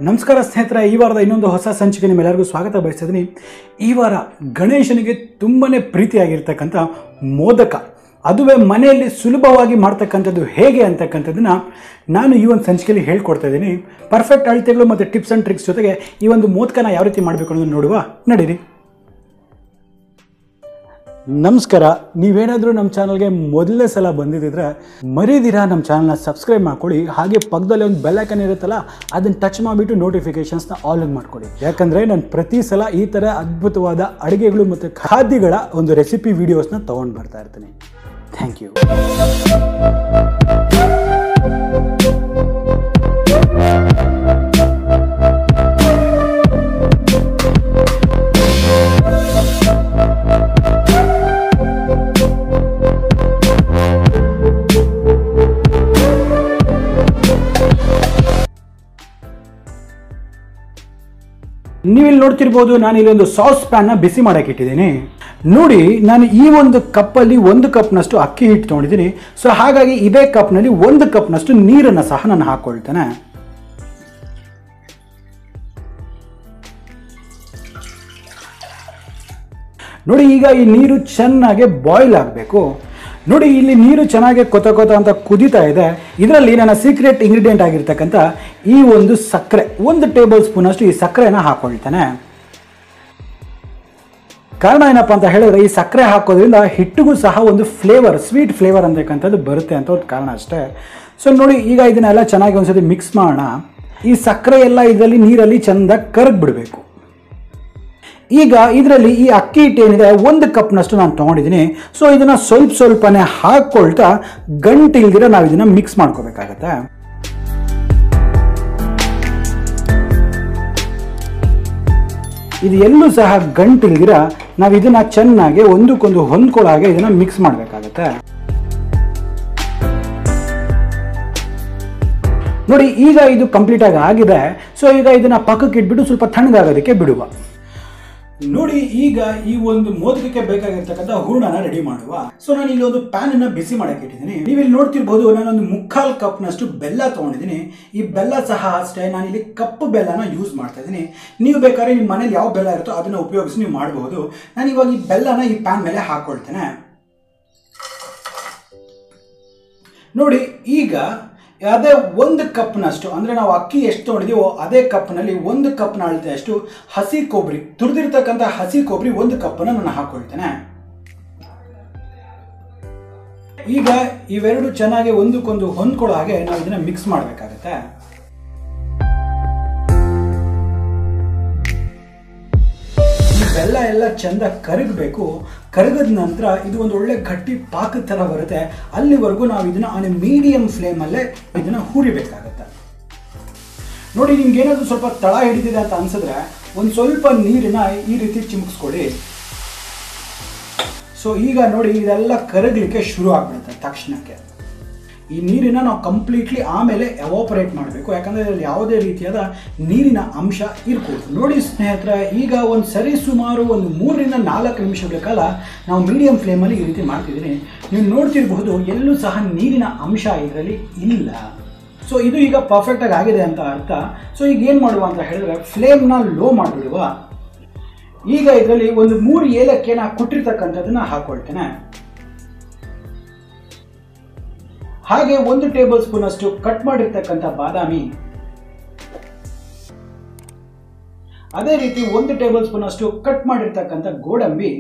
ನಮಸ್ಕಾರ ಸ್ನೇಹಿತರೆ ಈ ವಾರದ ಇನ್ನೊಂದು ಹೊಸ ಸಂಚಿಕೆ ನಿಮ್ಮೆಲ್ಲರಿಗೂ ಸ್ವಾಗತ ಬಯಸ್ತಿದ್ದೀನಿ ಈ ವಾರ ಗಣೇಶನಿಗೆ ತುಂಬನೇ ಪ್ರೀತಿಯಾಗಿರ್ತಕ್ಕಂಥ ಮೋದಕ ಅದುವೇ ಮನೆಯಲ್ಲಿ ಸುಲಭವಾಗಿ ಮಾಡ್ತಕ್ಕಂಥದ್ದು ಹೇಗೆ ಅಂತಕ್ಕಂಥದ್ದನ್ನ ನಾನು ಈ ಒಂದು ಸಂಚಿಕೆಯಲ್ಲಿ ಹೇಳ್ಕೊಡ್ತಾ ಇದ್ದೀನಿ ಪರ್ಫೆಕ್ಟ್ ಅಳತೆಗಳು ಮತ್ತು ಟಿಪ್ಸ್ ಆ್ಯಂಡ್ ಟ್ರಿಕ್ಸ್ ಜೊತೆಗೆ ಈ ಒಂದು ಮೋದಕನ ಯಾವ ರೀತಿ ಮಾಡಬೇಕು ಅನ್ನೋದನ್ನ ನೋಡುವ ನಡೀರಿ ನಮಸ್ಕಾರ ನೀವೇನಾದರೂ ನಮ್ಮ ಚಾನಲ್ಗೆ ಮೊದಲನೇ ಸಲ ಬಂದಿದ್ದಿದ್ರೆ ಮರೀದಿರಾ ನಮ್ಮ ಚಾನಲ್ನ ಸಬ್ಸ್ಕ್ರೈಬ್ ಮಾಡ್ಕೊಳ್ಳಿ ಹಾಗೆ ಪಕ್ಕದಲ್ಲಿ ಒಂದು ಬೆಲ್ ಐಕನ್ ಇರುತ್ತಲ್ಲ ಅದನ್ನು ಟಚ್ ಮಾಡಿಬಿಟ್ಟು ನೋಟಿಫಿಕೇಶನ್ಸ್ನ ಆಲ್ ಆನ್ ಮಾಡ್ಕೊಳ್ಳಿ ಯಾಕಂದರೆ ನಾನು ಪ್ರತಿ ಸಲ ಈ ಥರ ಅದ್ಭುತವಾದ ಅಡುಗೆಗಳು ಮತ್ತು ಖಾದ್ಯಗಳ ಒಂದು ರೆಸಿಪಿ ವೀಡಿಯೋಸ್ನ ತೊಗೊಂಡು ಬರ್ತಾ ಇರ್ತೀನಿ ಥ್ಯಾಂಕ್ ಯು ನೀವಿಲ್ಲಿ ನೋಡ್ತಿರ್ಬೋದು ನಾನು ಇಲ್ಲಿ ಒಂದು ಸಾಸ್ ಪ್ಯಾನ್ನ ಬಿಸಿ ಮಾಡಕ್ಕೆ ಇಟ್ಟಿದ್ದೀನಿ ನೋಡಿ ನಾನು ಈ ಒಂದು ಕಪ್ಪಲ್ಲಿ ಒಂದು ಕಪ್ನಷ್ಟು ಅಕ್ಕಿ ಹಿಟ್ಟು ತೊಗೊಂಡಿದ್ದೀನಿ ಸೊ ಹಾಗಾಗಿ ಇದೇ ಕಪ್ನಲ್ಲಿ ಒಂದು ಕಪ್ನಷ್ಟು ನೀರನ್ನು ಸಹ ನಾನು ಹಾಕ್ಕೊಳ್ತೇನೆ ನೋಡಿ ಈಗ ಈ ನೀರು ಚೆನ್ನಾಗಿ ಬಾಯ್ಲ್ ಆಗಬೇಕು ನೋಡಿ ಇಲ್ಲಿ ನೀರು ಚೆನ್ನಾಗಿ ಕೊತ ಕೊತ ಅಂತ ಕುದೀತಾ ಇದೆ ಇದರಲ್ಲಿ ನನ್ನ ಸೀಕ್ರೆಟ್ ಇಂಗ್ರೀಡಿಯೆಂಟ್ ಆಗಿರ್ತಕ್ಕಂಥ ಈ ಒಂದು ಸಕ್ಕರೆ ಒಂದು ಟೇಬಲ್ ಸ್ಪೂನ್ ಅಷ್ಟು ಈ ಸಕ್ಕರೆನ ಹಾಕೊಳ್ತೇನೆ ಕಾರಣ ಏನಪ್ಪ ಅಂತ ಹೇಳಿದ್ರೆ ಈ ಸಕ್ಕರೆ ಹಾಕೋದ್ರಿಂದ ಹಿಟ್ಟಿಗೂ ಸಹ ಒಂದು ಫ್ಲೇವರ್ ಸ್ವೀಟ್ ಫ್ಲೇವರ್ ಅಂತಕ್ಕಂಥದ್ದು ಬರುತ್ತೆ ಅಂತ ಒಂದು ಕಾರಣ ಅಷ್ಟೇ ಸೊ ನೋಡಿ ಈಗ ಇದನ್ನೆಲ್ಲ ಚೆನ್ನಾಗಿ ಒಂದ್ಸತಿ ಮಿಕ್ಸ್ ಮಾಡೋಣ ಈ ಸಕ್ಕರೆ ಎಲ್ಲ ಇದರಲ್ಲಿ ನೀರಲ್ಲಿ ಚೆಂದ ಕರಗ್ ಬಿಡಬೇಕು ಈಗ ಇದರಲ್ಲಿ ಈ ಅಕ್ಕಿ ಹಿಟ್ಟು ಏನಿದೆ ಒಂದು ಕಪ್ನಷ್ಟು ನಾನು ತೊಗೊಂಡಿದ್ದೀನಿ ಸೊ ಇದನ್ನು ಸ್ವಲ್ಪ ಸ್ವಲ್ಪನೇ ಹಾಕ್ಕೊಳ್ತಾ ಗಂಟಿಲ್ದಿರ ನಾವು ಇದನ್ನು ಮಿಕ್ಸ್ ಮಾಡ್ಕೋಬೇಕಾಗತ್ತೆ ಇದು ಎಲ್ಲೂ ಸಹ ಗಂಟಿಲ್ದಿರ ನಾವು ಇದನ್ನ ಚೆನ್ನಾಗಿ ಒಂದಕ್ಕೊಂದು ಹೊಂದ್ಕೊಳ್ಳೋ ಹಾಗೆ ಇದನ್ನ ಮಿಕ್ಸ್ ಮಾಡಬೇಕಾಗತ್ತೆ ನೋಡಿ ಈಗ ಇದು ಕಂಪ್ಲೀಟ್ ಆಗಿ ಆಗಿದೆ ಸೊ ಈಗ ಇದನ್ನ ಪಕ್ಕಕ್ಕೆ ಇಟ್ಬಿಟ್ಟು ಸ್ವಲ್ಪ ತಣ್ಣಗಾಗೋದಕ್ಕೆ ಬಿಡುವ ನೋಡಿ ಈಗ ಈ ಒಂದು ಮೋದಕಕ್ಕೆ ಬೇಕಾಗಿರ್ತಕ್ಕಂಥ ಹೂರಣನ ರೆಡಿ ಮಾಡುವ ಸೊ ನಾನು ಇಲ್ಲಿ ಒಂದು ಪ್ಯಾನ್ ಅನ್ನ ಬಿಸಿ ಮಾಡಕ್ಕೆ ಇಟ್ಟಿದ್ದೀನಿ ನೀವು ಇಲ್ಲಿ ನೋಡ್ತಿರ್ಬೋದು ನಾನೊಂದು ಮುಕ್ಕಾಲ್ ಕಪ್ನಷ್ಟು ಬೆಲ್ಲ ತಗೊಂಡಿದ್ದೀನಿ ಈ ಬೆಲ್ಲ ಸಹ ಅಷ್ಟೇ ನಾನು ಇಲ್ಲಿ ಕಪ್ಪು ಬೆಲ್ಲನ ಯೂಸ್ ಮಾಡ್ತಾ ಇದ್ದೀನಿ ನೀವು ಬೇಕಾದ್ರೆ ನಿಮ್ಮ ಮನೇಲಿ ಯಾವ ಬೆಲ್ಲ ಇರುತ್ತೋ ಅದನ್ನ ಉಪಯೋಗಿಸಿ ನೀವು ಮಾಡಬಹುದು ನಾನು ಇವಾಗ ಈ ಬೆಲ್ಲನ ಈ ಪ್ಯಾನ್ ಮೇಲೆ ಹಾಕೊಳ್ತೇನೆ ನೋಡಿ ಈಗ ಅದೇ ಒಂದು ಕಪ್ನಷ್ಟು ಅಂದರೆ ನಾವು ಅಕ್ಕಿ ಎಷ್ಟು ತೊಗೊಂಡಿದೀವೋ ಅದೇ ಕಪ್ನಲ್ಲಿ ಒಂದು ಕಪ್ನ ಅಳತೆಯಷ್ಟು ಹಸಿ ಕೊಬ್ಬರಿ ತುರಿದಿರ್ತಕ್ಕಂಥ ಹಸಿ ಕೊಬ್ಬರಿ ಒಂದು ಕಪ್ಪನ್ನು ನಾನು ಹಾಕೊಳ್ತೇನೆ ಈಗ ಇವೆರಡು ಚೆನ್ನಾಗಿ ಒಂದಕ್ಕೊಂದು ಹೊಂದ್ಕೊಳ್ಳೋ ಹಾಗೆ ನಾವು ಇದನ್ನ ಮಿಕ್ಸ್ ಮಾಡಬೇಕಾಗತ್ತೆ ಈ ಬೆಲ್ಲ ಎಲ್ಲ ಚಂದ ಕರಗಬೇಕು ಕರಗದ ನಂತರ ಇದು ಒಂದು ಒಳ್ಳೆ ಗಟ್ಟಿ ಪಾಕದ ಥರ ಬರುತ್ತೆ ಅಲ್ಲಿವರೆಗೂ ನಾವು ಇದನ್ನ ಆನ್ ಮೀಡಿಯಂ ಫ್ಲೇಮಲ್ಲೇ ಇದನ್ನ ಹುರಿಬೇಕಾಗತ್ತೆ ನೋಡಿ ನಿಮ್ಗೆ ಏನಾದರೂ ಸ್ವಲ್ಪ ತಳ ಹಿಡಿದಿದೆ ಅಂತ ಅನ್ಸಿದ್ರೆ ಒಂದು ಸ್ವಲ್ಪ ನೀರನ್ನ ಈ ರೀತಿ ಚಿಮುಕ್ಸ್ಕೊಡಿ ಸೊ ಈಗ ನೋಡಿ ಇದೆಲ್ಲ ಕರಗಲಿಕ್ಕೆ ಶುರು ಆಗ್ಬಿಡುತ್ತೆ ತಕ್ಷಣಕ್ಕೆ ಈ ನೀರಿನ ನಾವು ಕಂಪ್ಲೀಟ್ಲಿ ಆಮೇಲೆ ಎವಾಪರೇಟ್ ಮಾಡಬೇಕು ಯಾಕಂದರೆ ಇದರಲ್ಲಿ ಯಾವುದೇ ರೀತಿಯಾದ ನೀರಿನ ಅಂಶ ಇರ್ಬೋದು ನೋಡಿ ಸ್ನೇಹಿತರೆ ಈಗ ಒಂದು ಸರಿ ಸುಮಾರು ಒಂದು ಮೂರರಿಂದ ನಾಲ್ಕು ನಿಮಿಷಗಳ ಕಾಲ ನಾವು ಮೀಡಿಯಂ ಫ್ಲೇಮಲ್ಲಿ ಈ ರೀತಿ ಮಾಡ್ತಿದ್ದೀನಿ ನೀವು ನೋಡ್ತಿರ್ಬಹುದು ಎಲ್ಲೂ ಸಹ ನೀರಿನ ಅಂಶ ಇದರಲ್ಲಿ ಇಲ್ಲ ಸೊ ಇದು ಈಗ ಪರ್ಫೆಕ್ಟಾಗಿ ಆಗಿದೆ ಅಂತ ಅರ್ಥ ಸೊ ಈಗ ಏನು ಮಾಡುವ ಅಂತ ಹೇಳಿದ್ರೆ ಫ್ಲೇಮ್ನ ಲೋ ಮಾಡಿಬಿಡುವ ಈಗ ಇದರಲ್ಲಿ ಒಂದು ಮೂರು ಏಲಕ್ಕಿನ ಕೊಟ್ಟಿರ್ತಕ್ಕಂಥದ್ದನ್ನ ಹಾಕೊಳ್ತೇನೆ ಹಾಗೆ ಒಂದು ಟೇಬಲ್ ಸ್ಪೂನ್ ಅಷ್ಟು ಕಟ್ ಮಾಡಿರ್ತಕ್ಕಂಥ ಬಾದಾಮಿ ಅದೇ ರೀತಿ ಒಂದು ಟೇಬಲ್ ಸ್ಪೂನ್ ಅಷ್ಟು ಕಟ್ ಮಾಡಿರ್ತಕ್ಕಂಥ ಗೋಡಂಬಿ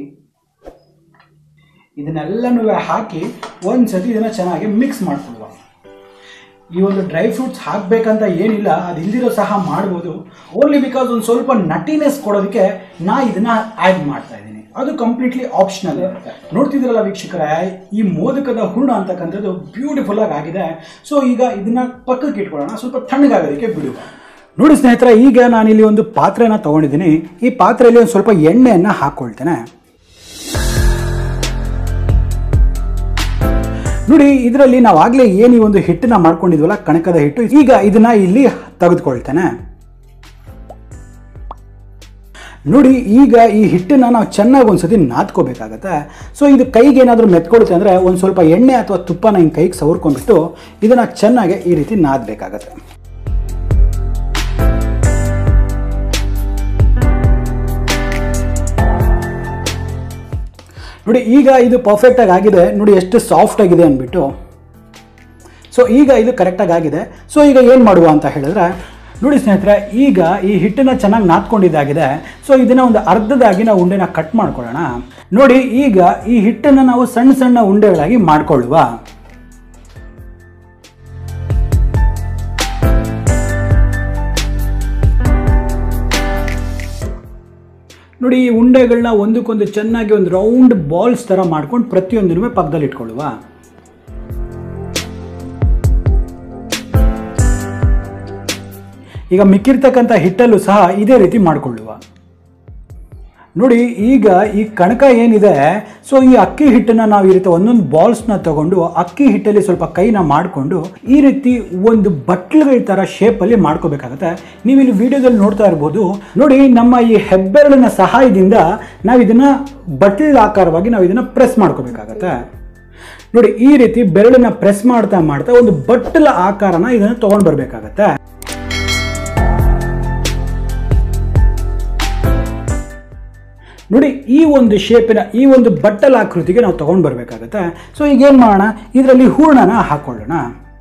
ಇದನ್ನೆಲ್ಲನೂ ಹಾಕಿ ಒಂದ್ಸತಿ ಇದನ್ನ ಚೆನ್ನಾಗಿ ಮಿಕ್ಸ್ ಮಾಡ್ಕೊಳ್ಳುವ ಈ ಒಂದು ಡ್ರೈ ಫ್ರೂಟ್ಸ್ ಹಾಕಬೇಕಂತ ಏನಿಲ್ಲ ಅದು ಇಲ್ದಿರೋ ಸಹ ಮಾಡ್ಬೋದು ಓನ್ಲಿ ಬಿಕಾಸ್ ಒಂದು ಸ್ವಲ್ಪ ನಟಿನೆಸ್ ಕೊಡೋದಕ್ಕೆ ನಾ ಇದನ್ನ ಆ್ಯಡ್ ಮಾಡ್ತಾ ಇದ್ದೀನಿ ಅದು ಕಂಪ್ಲೀಟ್ಲಿ ಆಪ್ಷನಲ್ ನೋಡ್ತಿದ್ರಲ್ಲ ವೀಕ್ಷಕರೇ ಈ ಮೋದಕದ ಹೂರ್ಣ ಅಂತಕ್ಕಂಥದ್ದು ಬ್ಯೂಟಿಫುಲ್ ಆಗಿ ಆಗಿದೆ ಸೊ ಈಗ ಇದನ್ನ ಪಕ್ಕಕ್ಕೆ ಇಟ್ಕೊಳ್ಳೋಣ ಸ್ವಲ್ಪ ತಣ್ಣಗಾಗೋದಕ್ಕೆ ಬಿಡುವ ನೋಡಿ ಸ್ನೇಹಿತರೆ ಈಗ ನಾನಿಲ್ಲಿ ಒಂದು ಪಾತ್ರೆನ ತಗೊಂಡಿದ್ದೀನಿ ಈ ಪಾತ್ರೆಯಲ್ಲಿ ಒಂದು ಸ್ವಲ್ಪ ಎಣ್ಣೆಯನ್ನು ಹಾಕ್ಕೊಳ್ತೇನೆ ನೋಡಿ ಇದರಲ್ಲಿ ನಾವು ಆಗಲೇ ಏನು ಈ ಒಂದು ಹಿಟ್ಟನ್ನ ಮಾಡ್ಕೊಂಡಿದ್ವಲ್ಲ ಕಣಕದ ಹಿಟ್ಟು ಈಗ ಇದನ್ನ ಇಲ್ಲಿ ತೆಗೆದುಕೊಳ್ತೇನೆ ನೋಡಿ ಈಗ ಈ ಹಿಟ್ಟನ್ನ ನಾವು ಚೆನ್ನಾಗಿ ಒಂದ್ಸತಿ ನಾದ್ಕೋಬೇಕಾಗತ್ತೆ ಸೊ ಇದು ಕೈಗೆ ಏನಾದರೂ ಮೆತ್ಕೊಳುತ್ತೆ ಅಂದರೆ ಒಂದು ಸ್ವಲ್ಪ ಎಣ್ಣೆ ಅಥವಾ ತುಪ್ಪನ ಹಿಂಗೆ ಕೈಗೆ ಸವರ್ಕೊಂಡ್ಬಿಟ್ಟು ಇದನ್ನು ಚೆನ್ನಾಗಿ ಈ ರೀತಿ ನಾದಬೇಕಾಗತ್ತೆ ನೋಡಿ ಈಗ ಇದು ಪರ್ಫೆಕ್ಟಾಗಿ ಆಗಿದೆ ನೋಡಿ ಎಷ್ಟು ಸಾಫ್ಟ್ ಆಗಿದೆ ಅಂದ್ಬಿಟ್ಟು ಸೊ ಈಗ ಇದು ಕರೆಕ್ಟಾಗಿ ಆಗಿದೆ ಸೊ ಈಗ ಏನು ಮಾಡುವ ಅಂತ ಹೇಳಿದ್ರೆ ನೋಡಿ ಸ್ನೇಹಿತರೆ ಈಗ ಈ ಹಿಟ್ಟನ್ನು ಚೆನ್ನಾಗಿ ನಾದ್ಕೊಂಡಿದ್ದಾಗಿದೆ ಸೊ ಇದನ್ನು ಒಂದು ಅರ್ಧದಾಗಿ ನಾವು ಉಂಡೆನ ಕಟ್ ಮಾಡ್ಕೊಳ್ಳೋಣ ನೋಡಿ ಈಗ ಈ ಹಿಟ್ಟನ್ನು ನಾವು ಸಣ್ಣ ಸಣ್ಣ ಉಂಡೆಗಳಾಗಿ ಮಾಡ್ಕೊಳ್ಳುವ ನೋಡಿ ಈ ಉಂಡೆಗಳನ್ನ ಒಂದಕ್ಕೊಂದು ಚೆನ್ನಾಗಿ ಒಂದು ರೌಂಡ್ ಬಾಲ್ಸ್ ಥರ ಮಾಡ್ಕೊಂಡು ಪ್ರತಿಯೊಂದನ್ನು ಪಕ್ಕದಲ್ಲಿ ಇಟ್ಕೊಳ್ಳುವ ಈಗ ಮಿಕ್ಕಿರ್ತಕ್ಕಂಥ ಹಿಟ್ಟಲ್ಲೂ ಸಹ ಇದೇ ರೀತಿ ಮಾಡಿಕೊಳ್ಳುವ ನೋಡಿ ಈಗ ಈ ಕಣಕ ಏನಿದೆ ಸೊ ಈ ಅಕ್ಕಿ ಹಿಟ್ಟನ್ನು ನಾವು ಈ ರೀತಿ ಒಂದೊಂದು ಬಾಲ್ಸ್ನ ತಗೊಂಡು ಅಕ್ಕಿ ಹಿಟ್ಟಲ್ಲಿ ಸ್ವಲ್ಪ ಕೈನ ಮಾಡಿಕೊಂಡು ಈ ರೀತಿ ಒಂದು ಬಟ್ಲುಗಳ ಥರ ಶೇಪಲ್ಲಿ ಮಾಡ್ಕೋಬೇಕಾಗತ್ತೆ ನೀವು ಇಲ್ಲಿ ವಿಡಿಯೋದಲ್ಲಿ ನೋಡ್ತಾ ಇರ್ಬೋದು ನೋಡಿ ನಮ್ಮ ಈ ಹೆಬ್ಬೆರಳಿನ ಸಹಾಯದಿಂದ ನಾವು ಇದನ್ನು ಬಟ್ಲ ಆಕಾರವಾಗಿ ನಾವು ಇದನ್ನು ಪ್ರೆಸ್ ಮಾಡ್ಕೋಬೇಕಾಗತ್ತೆ ನೋಡಿ ಈ ರೀತಿ ಬೆರಳನ್ನ ಪ್ರೆಸ್ ಮಾಡ್ತಾ ಮಾಡ್ತಾ ಒಂದು ಬಟ್ಟಲ ಆಕಾರನ ಇದನ್ನು ತೊಗೊಂಡು ಬರಬೇಕಾಗತ್ತೆ ನೋಡಿ ಈ ಒಂದು ಶೇಪಿನ ಈ ಒಂದು ಬಟ್ಟಲ ಆಕೃತಿಗೆ ನಾವು ತೊಗೊಂಡು ಬರಬೇಕಾಗತ್ತೆ ಸೊ ಈಗ ಏನು ಮಾಡೋಣ ಇದರಲ್ಲಿ ಹೂರ್ಣನ ಹಾಕೊಳ್ಳೋಣ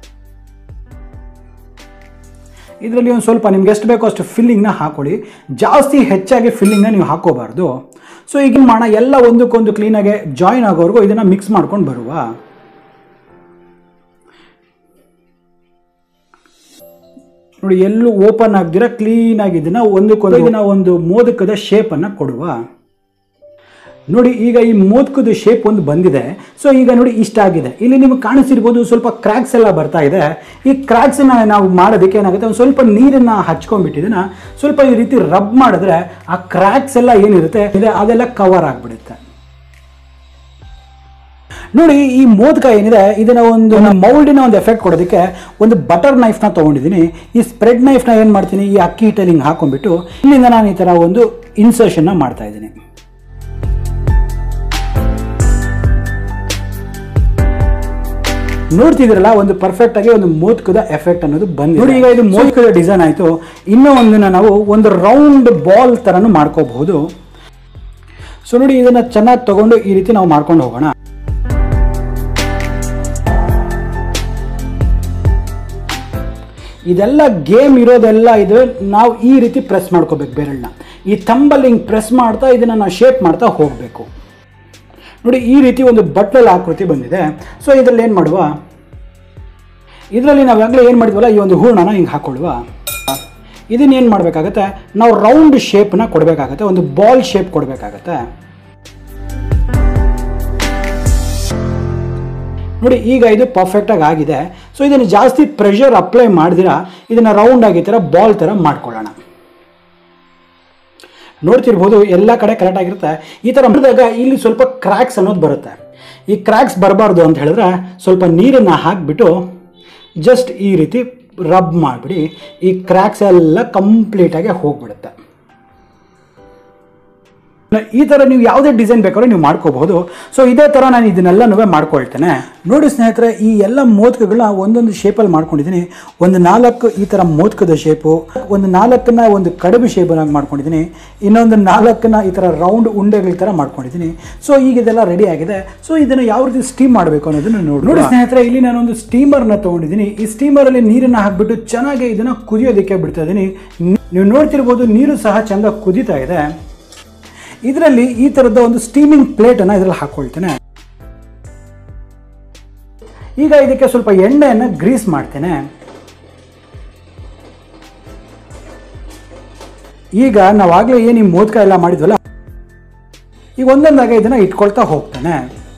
ಇದರಲ್ಲಿ ಒಂದು ಸ್ವಲ್ಪ ನಿಮ್ಗೆ ಎಷ್ಟು ಬೇಕೋ ಅಷ್ಟು ಫಿಲ್ಲಿಂಗ್ನ ಹಾಕೊಳ್ಳಿ ಜಾಸ್ತಿ ಹೆಚ್ಚಾಗಿ ಫಿಲ್ಲಿಂಗ್ನ ನೀವು ಹಾಕೋಬಾರ್ದು ಸೊ ಈಗ ಮಾಡೋಣ ಎಲ್ಲ ಒಂದಕ್ಕೊಂದು ಕ್ಲೀನಾಗಿ ಜಾಯಿನ್ ಆಗೋವರೆಗೂ ಇದನ್ನು ಮಿಕ್ಸ್ ಮಾಡ್ಕೊಂಡು ಬರುವ ನೋಡಿ ಎಲ್ಲೂ ಓಪನ್ ಆಗದಿರ ಕ್ಲೀನಾಗಿ ಇದನ್ನ ಒಂದಕ್ಕೊಂದು ಇದನ್ನ ಒಂದು ಮೋದಕದ ಶೇಪನ್ನು ಕೊಡುವ ನೋಡಿ ಈಗ ಈ ಮೋದಕದ ಶೇಪ್ ಒಂದು ಬಂದಿದೆ ಸೊ ಈಗ ನೋಡಿ ಇಷ್ಟ ಆಗಿದೆ ಇಲ್ಲಿ ನಿಮಗೆ ಕಾಣಿಸಿರ್ಬೋದು ಸ್ವಲ್ಪ ಕ್ರ್ಯಾಕ್ಸ್ ಎಲ್ಲ ಬರ್ತಾ ಇದೆ ಈ ಕ್ರ್ಯಾಕ್ಸನ್ನ ನಾವು ಮಾಡೋದಕ್ಕೆ ಏನಾಗುತ್ತೆ ಒಂದು ಸ್ವಲ್ಪ ನೀರನ್ನು ಹಚ್ಕೊಂಡ್ಬಿಟ್ಟಿದ್ದನ್ನ ಸ್ವಲ್ಪ ಈ ರೀತಿ ರಬ್ ಮಾಡಿದ್ರೆ ಆ ಕ್ರ್ಯಾಕ್ಸ್ ಎಲ್ಲ ಏನಿರುತ್ತೆ ಇದೆ ಅದೆಲ್ಲ ಕವರ್ ಆಗಿಬಿಡುತ್ತೆ ನೋಡಿ ಈ ಮೋದಕ ಏನಿದೆ ಇದನ್ನ ಒಂದು ಮೌಲ್ಡಿನ ಒಂದು ಎಫೆಕ್ಟ್ ಕೊಡೋದಕ್ಕೆ ಒಂದು ಬಟರ್ ನೈಫ್ನ ತೊಗೊಂಡಿದ್ದೀನಿ ಈ ಸ್ಪ್ರೆಡ್ ನೈಫ್ನ ಏನು ಮಾಡ್ತೀನಿ ಈ ಅಕ್ಕಿ ಹಿಟ್ಟಲ್ಲಿ ಹಿಂಗೆ ಹಾಕೊಂಡ್ಬಿಟ್ಟು ಇಲ್ಲಿಂದ ನಾನು ಈ ಥರ ಒಂದು ಇನ್ಸರ್ಷನ್ನ ಮಾಡ್ತಾ ಇದ್ದೀನಿ ನೋಡ್ತಿದ್ರಲ್ಲ ಒಂದು ಪರ್ಫೆಕ್ಟ್ ಆಗಿ ಒಂದು ಮೋದಕದ ಎಫೆಕ್ಟ್ ಅನ್ನೋದು ಬಂದಿದೆ ನೋಡಿ ಈಗ ಇದು ಮೋದಕದ ಡಿಸೈನ್ ಆಯಿತು ಇನ್ನೂ ಒಂದನ್ನ ನಾವು ಒಂದು ರೌಂಡ್ ಬಾಲ್ ಥರನೂ ಮಾಡ್ಕೋಬಹುದು ಸೊ ನೋಡಿ ಇದನ್ನ ಚೆನ್ನಾಗಿ ತಗೊಂಡು ಈ ರೀತಿ ನಾವು ಮಾಡ್ಕೊಂಡು ಹೋಗೋಣ ಇದೆಲ್ಲ ಗೇಮ್ ಇರೋದೆಲ್ಲ ಇದು ನಾವು ಈ ರೀತಿ ಪ್ರೆಸ್ ಮಾಡ್ಕೋಬೇಕು ಬೆರಳನ್ನ ಈ ತಂಬಲ್ಲಿ ಹಿಂಗೆ ಪ್ರೆಸ್ ಮಾಡ್ತಾ ಇದನ್ನು ನಾವು ಶೇಪ್ ಮಾಡ್ತಾ ಹೋಗಬೇಕು ನೋಡಿ ಈ ರೀತಿ ಒಂದು ಬಟ್ಲಲ್ಲಿ ಆಕೃತಿ ಬಂದಿದೆ ಸೊ ಇದರಲ್ಲಿ ಏನು ಮಾಡುವ ಇದರಲ್ಲಿ ನಾವು ಆಗಲೇ ಏನು ಮಾಡಿದ್ವಲ್ಲ ಈ ಒಂದು ಹೂರ್ಣನ ಹಿಂಗೆ ಹಾಕೊಳ್ಳುವ ಇದನ್ನ ಏನು ಮಾಡಬೇಕಾಗತ್ತೆ ನಾವು ರೌಂಡ್ ಶೇಪ್ನ ಕೊಡಬೇಕಾಗತ್ತೆ ಒಂದು ಬಾಲ್ ಶೇಪ್ ಕೊಡಬೇಕಾಗತ್ತೆ ನೋಡಿ ಈಗ ಇದು ಪರ್ಫೆಕ್ಟಾಗಿ ಆಗಿದೆ ಸೊ ಇದನ್ನು ಜಾಸ್ತಿ ಪ್ರೆಷರ್ ಅಪ್ಲೈ ಮಾಡಿದಿರ ಇದನ್ನು ರೌಂಡ್ ಆಗಿ ಥರ ಬಾಲ್ ಥರ ಮಾಡ್ಕೊಳ್ಳೋಣ ನೋಡ್ತಿರ್ಬೋದು ಎಲ್ಲ ಕಡೆ ಕರೆಕ್ಟ್ ಆಗಿರುತ್ತೆ ಈ ಥರ ಮಾಡಿದಾಗ ಇಲ್ಲಿ ಸ್ವಲ್ಪ ಕ್ರ್ಯಾಕ್ಸ್ ಅನ್ನೋದು ಬರುತ್ತೆ ಈ ಕ್ರ್ಯಾಕ್ಸ್ ಬರಬಾರ್ದು ಅಂತ ಹೇಳಿದ್ರೆ ಸ್ವಲ್ಪ ನೀರನ್ನು ಹಾಕಿಬಿಟ್ಟು ಜಸ್ಟ್ ಈ ರೀತಿ ರಬ್ ಮಾಡಿಬಿಡಿ ಈ ಕ್ರ್ಯಾಕ್ಸ್ ಎಲ್ಲ ಕಂಪ್ಲೀಟಾಗಿ ಹೋಗ್ಬಿಡುತ್ತೆ ಈ ಥರ ನೀವು ಯಾವುದೇ ಡಿಸೈನ್ ಬೇಕಾದ್ರೂ ನೀವು ಮಾಡ್ಕೋಬಹುದು ಸೊ ಇದೇ ಥರ ನಾನು ಇದನ್ನೆಲ್ಲನೂ ಮಾಡ್ಕೊಳ್ತೇನೆ ನೋಡಿ ಸ್ನೇಹಿತರೆ ಈ ಎಲ್ಲ ಮೋದಕಗಳನ್ನ ಒಂದೊಂದು ಶೇಪಲ್ಲಿ ಮಾಡ್ಕೊಂಡಿದ್ದೀನಿ ಒಂದು ನಾಲ್ಕು ಈ ಥರ ಮೋದಕದ ಶೇಪು ಒಂದು ನಾಲ್ಕನ್ನ ಒಂದು ಕಡುಬು ಶೇಪನ್ನಾಗಿ ಮಾಡ್ಕೊಂಡಿದ್ದೀನಿ ಇನ್ನೊಂದು ನಾಲ್ಕನ್ನ ಈ ಥರ ರೌಂಡ್ ಉಂಡೆಗಳ ಥರ ಮಾಡ್ಕೊಂಡಿದ್ದೀನಿ ಸೊ ಈಗ ಇದೆಲ್ಲ ರೆಡಿ ಆಗಿದೆ ಸೊ ಇದನ್ನು ಯಾವ ರೀತಿ ಸ್ಟೀಮ್ ಮಾಡಬೇಕು ಅನ್ನೋದನ್ನ ನೋಡಿ ನೋಡಿ ಸ್ನೇಹಿತರೆ ಇಲ್ಲಿ ನಾನೊಂದು ಸ್ಟೀಮರ್ನ ತೊಗೊಂಡಿದ್ದೀನಿ ಈ ಸ್ಟೀಮರಲ್ಲಿ ನೀರನ್ನು ಹಾಕಿಬಿಟ್ಟು ಚೆನ್ನಾಗಿ ಇದನ್ನು ಕುದಿಯೋದಕ್ಕೆ ಬಿಡ್ತಾ ಇದ್ದೀನಿ ನೀವು ನೋಡ್ತಿರ್ಬೋದು ನೀರು ಸಹ ಚೆಂದ ಕುದೀತಾ ಇದೆ ಇದರಲ್ಲಿ ಈ ಥರದ ಒಂದು ಸ್ಟೀಮಿಂಗ್ ಪ್ಲೇಟನ್ನು ಇದರಲ್ಲಿ ಹಾಕ್ಕೊಳ್ತೇನೆ ಈಗ ಇದಕ್ಕೆ ಸ್ವಲ್ಪ ಎಣ್ಣೆಯನ್ನು ಗ್ರೀಸ್ ಮಾಡ್ತೇನೆ ಈಗ ನಾವಾಗಲೇ ಏನು ಈ ಮೋದಕ ಎಲ್ಲ ಮಾಡಿದ್ವಲ್ಲ ಈಗ ಒಂದೊಂದಾಗೆ ಇದನ್ನು ಇಟ್ಕೊಳ್ತಾ ಹೋಗ್ತೇನೆ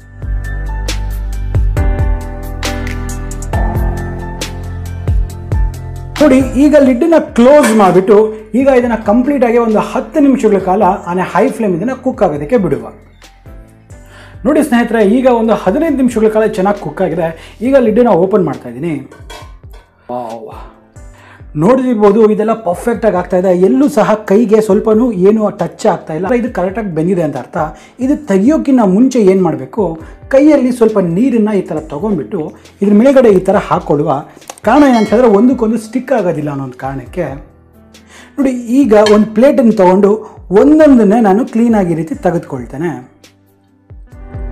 ನೋಡಿ ಈಗ ಲಿಡ್ಡನ್ನ ಕ್ಲೋಸ್ ಮಾಡಿಬಿಟ್ಟು ಈಗ ಇದನ್ನು ಕಂಪ್ಲೀಟ್ ಆಗಿ ಒಂದು ಹತ್ತು ನಿಮಿಷಗಳ ಕಾಲ ಆನೆ ಹೈ ಫ್ಲೇಮ್ ಇದನ್ನು ಕುಕ್ ಆಗೋದಕ್ಕೆ ಬಿಡುವ ನೋಡಿ ಸ್ನೇಹಿತರೆ ಈಗ ಒಂದು ಹದಿನೈದು ನಿಮಿಷಗಳ ಕಾಲ ಚೆನ್ನಾಗಿ ಕುಕ್ ಆಗಿದೆ ಈಗ ಲಿಡ್ಡನ್ನ ಓಪನ್ ಮಾಡ್ತಾ ಇದ್ದೀನಿ ನೋಡಿರ್ಬೋದು ಇದೆಲ್ಲ ಪರ್ಫೆಕ್ಟಾಗಿ ಆಗ್ತಾ ಇದೆ ಎಲ್ಲೂ ಸಹ ಕೈಗೆ ಸ್ವಲ್ಪನೂ ಏನು ಟಚ್ ಆಗ್ತಾ ಇಲ್ಲ ಇದು ಕರೆಕ್ಟಾಗಿ ಬೆಂದಿದೆ ಅಂತ ಅರ್ಥ ಇದು ತೆಗಿಯೋಕ್ಕಿಂತ ಮುಂಚೆ ಏನು ಮಾಡಬೇಕು ಕೈಯಲ್ಲಿ ಸ್ವಲ್ಪ ನೀರನ್ನು ಈ ಥರ ತೊಗೊಂಡ್ಬಿಟ್ಟು ಇದ್ರ ಮೇಲ್ಗಡೆ ಈ ಥರ ಹಾಕ್ಕೊಳ್ಳುವ ಕಾರಣ ಏನಂತ ಹೇಳಿದ್ರೆ ಒಂದಕ್ಕೊಂದು ಸ್ಟಿಕ್ ಆಗೋದಿಲ್ಲ ಅನ್ನೋ ಒಂದು ಕಾರಣಕ್ಕೆ ನೋಡಿ ಈಗ ಒಂದು ಪ್ಲೇಟನ್ನು ತೊಗೊಂಡು ಒಂದೊಂದನ್ನೇ ನಾನು ಕ್ಲೀನಾಗಿ ರೀತಿ ತೆಗೆದುಕೊಳ್ತೇನೆ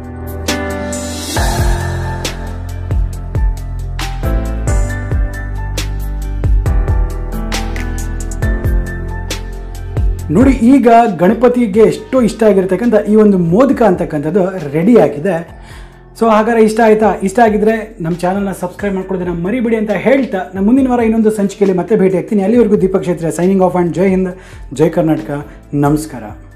ನೋಡಿ ಈಗ ಗಣಪತಿಗೆ ಎಷ್ಟೋ ಇಷ್ಟ ಆಗಿರ್ತಕ್ಕಂಥ ಈ ಒಂದು ಮೋದಕ ಅಂತಕ್ಕಂಥದ್ದು ರೆಡಿ ಆಗಿದೆ ಸೊ ಹಾಗಾದ್ರೆ ಇಷ್ಟ ಆಯ್ತಾ ಇಷ್ಟ ಆಗಿದ್ರೆ ನಮ್ಮ ಚಾನಲ್ನ ಸಬ್ಸ್ಕ್ರೈಬ್ ಮಾಡ್ಕೊಳ್ಳೋದನ್ನ ಮರಿಬೇಡಿ ಅಂತ ಹೇಳ್ತಾ ನಾನು ಮುಂದಿನ ವಾರ ಇನ್ನೊಂದು ಸಂಚಿಕೆಯಲ್ಲಿ ಮತ್ತೆ ಭೇಟಿ ಆಗ್ತೀನಿ ಅಲ್ಲಿವರೆಗೂ ದೀಪಕ್ ಕ್ಷೇತ್ರ ಸೈನಿಂಗ್ ಆಫ್ ಆ್ಯಂಡ್ ಜೈ ಹಿಂದ್ ಜೈ ಕರ್ನಾಟಕ ನಮಸ್ಕಾರ